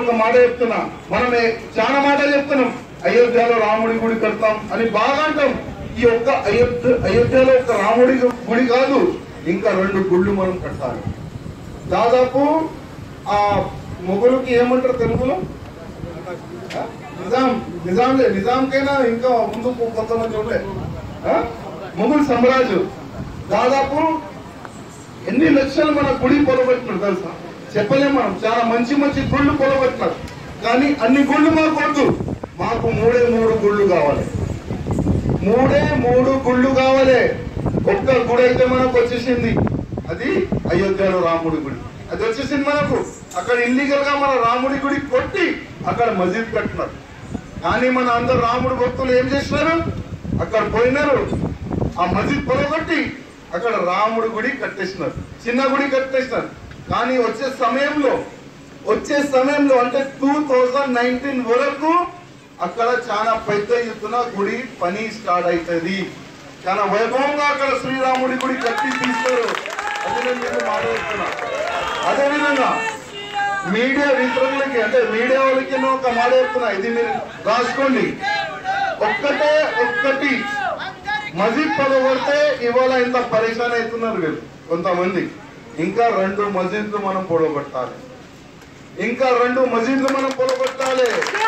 ఒక మాట చెప్తున్నా మనమే చాలా మాట చెప్తున్నాం అయోధ్యలో రాముడి గుడి కడతాం అని బాగా అంటాం ఈ ఒక్క అయోధ్య అయోధ్యలో ఒక రాముడి గుడి కాదు ఇంకా రెండు గుళ్ళు మనం కట్టాలి దాదాపు ఆ మొగులకి ఏమంటారు తెలుగులో ఆ? నిజాం నిజాంలే నిజాంకైనా ఇంకా ముందు కొంతమంది ఉండే ఆ? మొఘల్ సామ్రాజు దాదాపు ఎన్ని లక్షలు మన గుడి పొలబెట్టినారు తెలుసా చెప్పలేం మనం చాలా మంచి మంచి గుళ్ళు పొలబెట్టినారు కానీ అన్ని గుళ్ళు మాకు వద్దు మాకు మూడే మూడు గుళ్ళు కావాలి మూడే మూడు గుళ్ళు కావాలి ఒక్క గుడి అయితే మనకు వచ్చేసింది అది అయోధ్యలో రాముడి గుడి అది వచ్చేసింది మనకు అక్కడ ఇల్లీగల్ గా మన రాముడి గుడి కొట్టి అక్కడ మసీద్ కట్టినారు కానీ మన అందరు రాముడి భక్తులు ఏం చేసినారు అక్కడ పోయినారు ఆ మసీద్ పొలగొట్టి అక్కడ రాముడి గుడి కట్టేసినారు చిన్న గుడి కట్టేసినారు కానీ వచ్చే సమయంలో వచ్చే సమయంలో అంటే టూ థౌజండ్ నైన్టీన్ వరకు అక్కడ చాలా పెద్ద ఎత్తున గుడి పని స్టార్ట్ అవుతుంది చాలా వైభవంగా అక్కడ శ్రీరాముడి గుడి కట్టి తీస్తారు అది నేను మీకు మాట్లాడుతున్నా అదేవిధంగా మీడియా వితరులకి అంటే మీడియా వాళ్ళకి నేను ఒక మాట చెప్తున్నా ఇది మీరు రాసుకోండి ఒక్కటే ఒక్కటి మసీద్ పొడగొడితే ఇవాళ ఇంత పరేషాన్ అవుతున్నారు వీళ్ళు కొంతమంది ఇంకా రెండు మసీద్లు మనం పొడగొట్టాలి ఇంకా రెండు మసీద్లు మనం పొడగొట్టాలి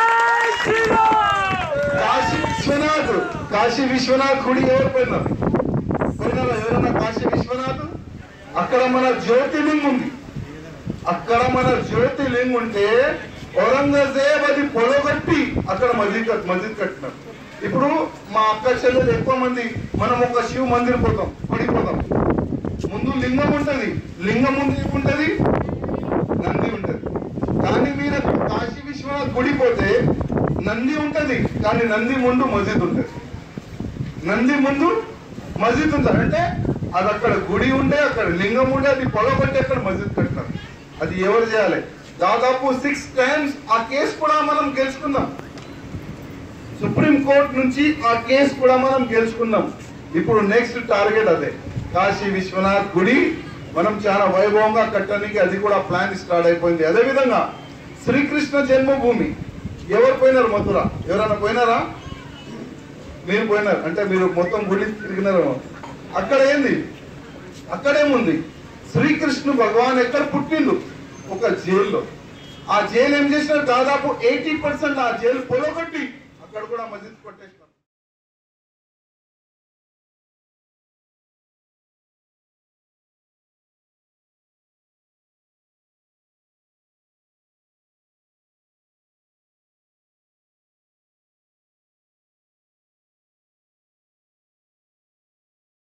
కాశీ విశ్వనాథ్ కాశీ విశ్వనాథ్ గుడి ఎవరు పోయినారు పోయినారా ఎవరన్నా కాశీ విశ్వనాథ్ అక్కడ మన జ్యోతిలింగ్ ఉంది అక్కడ మన జ్యోతిలింగ్ ఉంటే ఔరంగజేబ్ అది పొలగొట్టి అక్కడ మసీద్ కట్- మసీద్ కట్టినారు ఇప్పుడు మా అక్క చెల్లెలు ఎక్కువ మంది మనం ఒక శివ మందిర్ పోతాం పడిపోతాం ముందు లింగం ఉంటది లింగం ముందు ఏముంటది నంది ఉంటది కానీ మీరు అక్కడ కాశీ విశ్వనాథ్ గుడి పోతే నంది ఉంటది కానీ నంది ముందు మసీద్ ఉంటది నంది ముందు మసీద్ ఉంటుంది అంటే అది అక్కడ గుడి ఉండే అక్కడ లింగం ఉండే అది పొలగొట్టి అక్కడ మసీద్ కట్టినారు అది ఎవరు చేయాలి దాదాపు సిక్స్ టైమ్స్ ఆ కేసు కూడా మనం గెలుచుకుందాం సుప్రీం కోర్ట్ నుంచి ఆ కేసు కూడా మనం గెలుచుకున్నాం ఇప్పుడు నెక్స్ట్ టార్గెట్ అదే కాశీ విశ్వనాథ్ గుడి మనం చాలా వైభవంగా కట్టడానికి అది కూడా ప్లాన్ స్టార్ట్ అయిపోయింది అదే విధంగా శ్రీకృష్ణ జన్మభూమి ఎవరు పోయినారు మథుర ఎవరైనా పోయినారా మీరు పోయినారు అంటే మీరు మొత్తం గుడి తిరిగినారు అక్కడ ఏంది అక్కడేముంది శ్రీకృష్ణ భగవాన్ ఎక్కడ పుట్టిండు ఒక జైల్లో ఆ జైలు ఏం చేసినారు దాదాపు ఎయిటీ పర్సెంట్ ఆ జైలు పొలగొట్టి అక్కడ కూడా మసీద్ కొట్టేసినారు